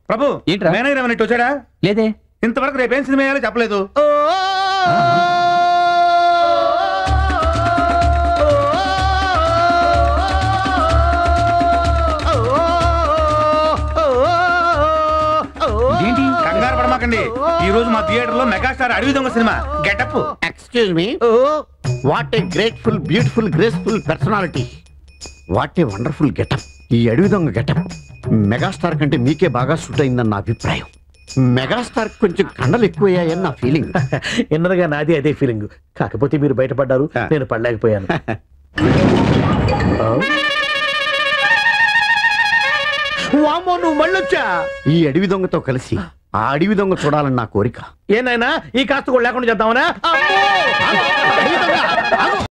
ప్రభు ఏంట్రా? మేనేజర్ ఏమైనా ఇటు వచ్చాడా లేదే ఇంతవరకు రేపేం సినిమా వేయాలో చెప్పలేదు ఏంటి కంగారు పడమాకండి ఈ రోజు మా థియేటర్ లో megastar Adavi Donga cinema getup excuse me what a grateful beautiful graceful personality what a wonderful getup ఈ అడవి దొంగ గెటప్ మెగాస్టార్ కంటే మీకే బాగా సూట్ అయిందని నా అభిప్రాయం మెగాస్టార్ కొంచెం కండలు ఎక్కువయ్యాయని నా ఫీలింగ్ ఎన్నదగా నాది అదే ఫీలింగ్ కాకపోతే మీరు బయటపడ్డారు ఆ. నేను పడలేకపోయాను ఆ? వామ్మో నువ్వు మళ్ళొచ్చా ఈ అడవి దొంగతో కలిసి ఆ అడవి దొంగ చూడాలని నా కోరిక ఏనాయనా ఈ కాస్త కూడా లేకుండా చేద్దామనా అమ్మో!